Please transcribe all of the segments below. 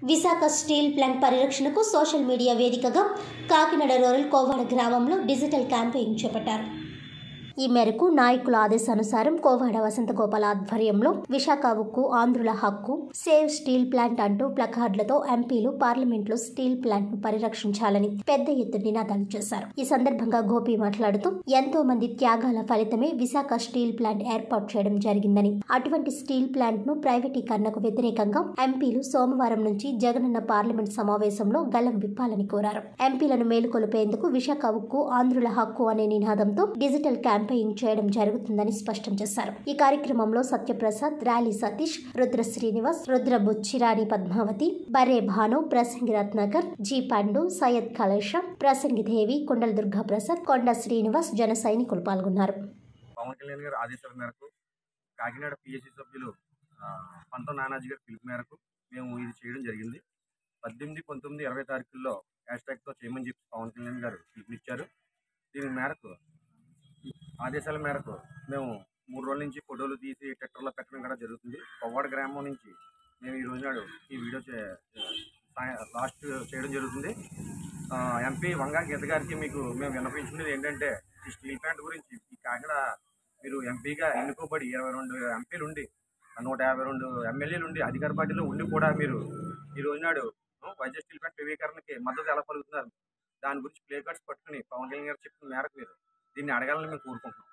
Visakha steel plant పరిరక్షణకు social media వేదికగా Kakinada rural కోవాడ గ్రామంలో డిజిటల్ క్యాంపెయిన్ చేపట్టారు ఈ మేరకు నాయకుల ఆదేశానుసారం కోవాడ వసంతగోపాల్ ఆధ్వర్యంలో విశాఖ ఉక్కు ఆంధ్రుల హక్కు సేవ్ స్టీల్ ప్లాంట్ అంటూ ప్లకార్డులతో ఎంపీలు పార్లమెంట్లో స్టీల్ ప్లాంట్ ను పరిరక్షించాలని పెద్ద ఎత్తున నినాదాలు చేశారు ఈ సందర్భంగా గోపి మాట్లాడుతూ ఎంతో మంది త్యాగాల ఫలితమే విశాఖ స్టీల్ ప్లాంట్ ఏర్పాటు చేయడం జరిగిందని అటువంటి స్టీల్ ప్లాంట్ ను ప్రైవేటీకరణకు వ్యతిరేకంగా ఎంపీలు సోమవారం నుంచి జగనన్న పార్లమెంట్ సమావేశంలో గలం విప్పాలని కోరారు ఎంపీలను మేలుకొలిపేందుకు విశాఖ ఉక్కు ఆంధ్రుల హక్కు అనే నినాదంతో డిజిటల్ క్యాంపెయిన్ చేయడం జరుగుతుందని స్పష్టం చేశారు ఈ కార్యక్రమంలో సత్యప్రసాద్ ర్యాలీ సతీష్ రుద్ర శ్రీనివాస్ రుద్ర బుచ్చిరాణి పద్మావతి బరే భాను ప్రసంగి రత్నాకర్ జి పండు సయ్యద్ కలేష ప్రసంగి దేవి కొండల దుర్గా ప్రసాద్ కొండ శ్రీనివాస్ జన సైనికులు పాల్గొన్నారు పవన్ కళ్యాణ్ గారి ఆదేశాల మేరకు కాకినాడ పిఎస్సి సభ్యులు ఆ, పంత నానాజీ గారి పిలుపు మేరకు మేము ఇది చేయడం జరిగింది పద్దెనిమిది పంతొమ్మిది ఇరవై తారీఖుల్లో హ్యాష్ ట్యాగ్తో చేయమని చెప్పి పవన్ కళ్యాణ్ గారు పిలుపునిచ్చారు దీని మేరకు ఆదేశాల మేరకు మేము మూడు రోజుల నుంచి ఫోటోలు తీసి ట్విట్టర్లో పెట్టడం కూడా జరుగుతుంది కొవ్వాడ గ్రామం నుంచి మేము ఈ రోజు నాడు ఈ వీడియో చే- సాయ- లాస్ట్ చేయడం జరుగుతుంది ఆ, ఎంపీ వంగా గీత గారికి మీకు మేము విన్నపించుకునేది ఏంటంటే ఈ స్టీల్ ప్లాంట్ గురించి ఈ కాకినాడ మీరు ఎంపీగా ఎన్నుకోబడి ఇరవై రెండు ఎంపీలు ఉండి నూట యాభై రెండు ఎమ్మెల్యేలు ఉండి అధికార పార్టీలో ఉండి కూడా మీరు ఈ రోజు నాడు ఆ, వైజాగ్ స్టీల్ ప్లాంట్ ప్రైవేకరణకి మద్దతు ఎలా పలుకుతున్నారు దాని గురించి ప్లే కార్డ్స్ పట్టుకుని పవన్ కళ్యాణ్ గారు చెప్పిన మేరకు మీరు దీన్ని అడగాలని మేము కోరుకుంటున్నాం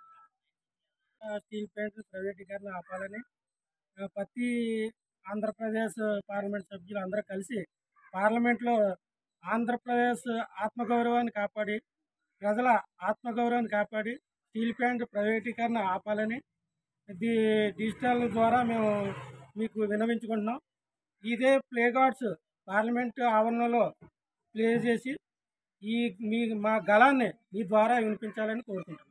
ఆ, స్టీల్ ప్లాంట్ ప్రైవేటీకరణ ఆపాలని ఆ, ప్రతి ఆంధ్రప్రదేశ్ పార్లమెంట్ సభ్యులు అందరూ కలిసి పార్లమెంట్లో ఆంధ్రప్రదేశ్ ఆత్మగౌరవాన్ని కాపాడి ప్రజల ఆత్మగౌరవాన్ని కాపాడి స్టీల్ ప్లాంట్ ప్రైవేటీకరణ ఆపాలని ఇది డిజిటల్ ద్వారా మేము మీకు వినవించుకుంటున్నాం ఇదే ప్లే కార్డ్స్ పార్లమెంట్ ఆవరణలో ప్లే చేసి ఈ మీ మా గళాన్ని మీ ద్వారా వినిపించాలని కోరుకుంటున్నాం